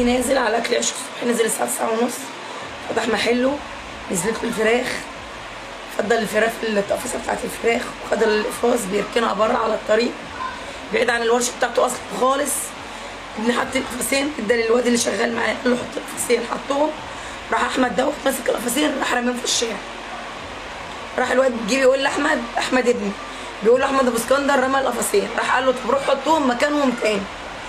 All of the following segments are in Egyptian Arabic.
ابني نازل على اكل عيش الصبح نزل الساعه 9 ونص فتح محله نزلت له الفراخ فضل الفراخ في التقفيصه بتاعت الفراخ وخد القفاص بيركنها بره على الطريق بعيد عن الورشه بتاعته اصلا خالص ابني حط القفصين ادى للواد اللي شغال معاه قال له حط القفصين حطهم راح احمد دوت ماسك القفصين راح رميهم في الشارع راح الواد جه بيقول لاحمد احمد ابني بيقول له احمد ابو اسكندر رمى القفصين راح قال له طب روح حطهم مكانهم تاني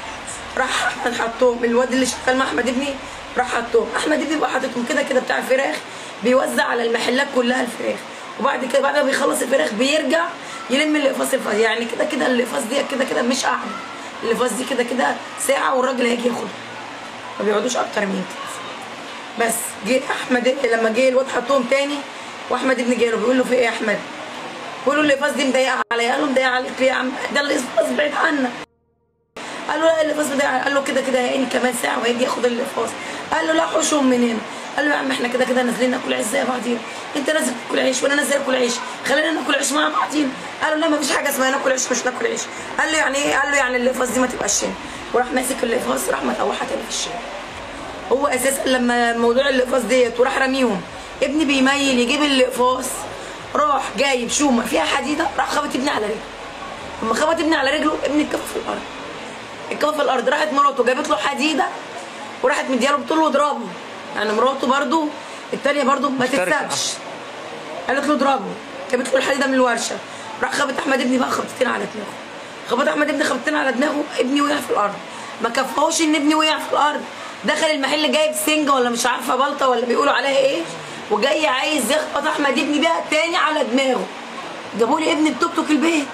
راح احمد حطهم الواد اللي شغال مع احمد ابني راح حطهم احمد ابني بقى حاططهم كده كده بتاع الفراخ بيوزع على المحلات كلها الفراخ وبعد كده بعد ما بيخلص الفراخ بيرجع يلم الاقفاص الفاضي يعني كده كده الاقفاص دي كده كده مش قاعده الاقفاص دي كده كده ساعه والراجل هيجي ياخدها ما بيقعدوش اكتر من كده بس جه احمد لما جه الواد حطهم تاني واحمد ابني جاله بيقول له في ايه يا احمد؟ بيقول له الاقفاص دي مضايقه عليا قال له مضايقه عليك ليه يا عم؟ ده الاقفاص بعيد عنك قال له لا الاقفاص مضايقه قال له كده كده هيجي كمان ساعه وهيجي ياخد الاقفاص قال له لا حوشهم من هنا قال له يا عم احنا كده كده نازلين ناكل عيش زي بعضينا انت نازل تاكل عيش وانا نازل اكل عيش خلينا ناكل عيش مع بعضينا قال له لا ما فيش حاجه اسمها ناكل عيش مش ناكل عيش قال له يعني ايه قال له يعني الاقفاص دي ما تبقاش هنا وراح ماسك الاقفاص راح مطوحها تاني في الشارع هو اساسا لما موضوع الاقفاص ديت وراح راميهم ابني بيميل يجيب الاقفاص راح جايب شومه فيها حديده راح خبط ابني على رجله لما خبط ابني على رجله ابني اتكفى في الارض اتكفى في الارض راحت مراته جابت له حديده وراحت مدياله بتقول له اضربه يعني مراته برضو التانية برضو ما مشتركة. تتسابش قالت له اضربه جابت له الحديده من الورشه راح خبط احمد ابني بقى خبطتين على دماغه خبط احمد ابني خبطتين على دماغه ابني وقع في الارض ما كفاهوش ان ابني وقع في الارض دخل المحل جايب سنجه ولا مش عارفه بلطه ولا بيقولوا عليها ايه وجاي عايز يخبط احمد ابني بيها تاني على دماغه جابوا لي ابني بتوك توك البيت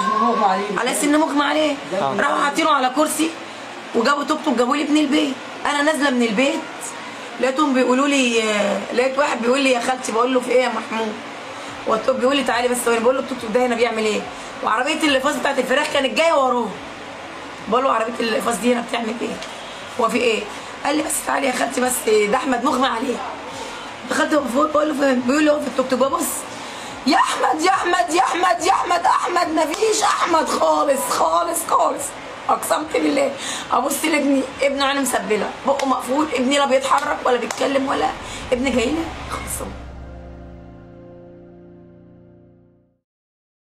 على سن مغمى عليه راحوا حاطينه على كرسي وجابوا توك توك جابوا لي ابني البيت انا نازله من البيت لقيتهم بيقولوا لي لقيت واحد بيقول لي يا خالتي بقول له في ايه يا محمود والتوك بيقول لي تعالي بس ثواني بقول له التوك توك ده هنا بيعمل ايه وعربيه اللفاص بتاعت الفراخ كانت جايه وراه بقول له عربيه اللفاص دي هنا بتعمل ايه هو في ايه قال لي بس تعالي يا خالتي بس ده احمد مغمى عليه دخلت فوق بقول له فين بيقول لي هو في التوك توك ببص يا احمد يا احمد يا احمد يا احمد احمد مفيش احمد خالص خالص خالص اقسمت بالله ابص لابني ابنه عينه مسبله بقه مقفول ابني لا بيتحرك ولا بيتكلم ولا ابني جاي لي خلصان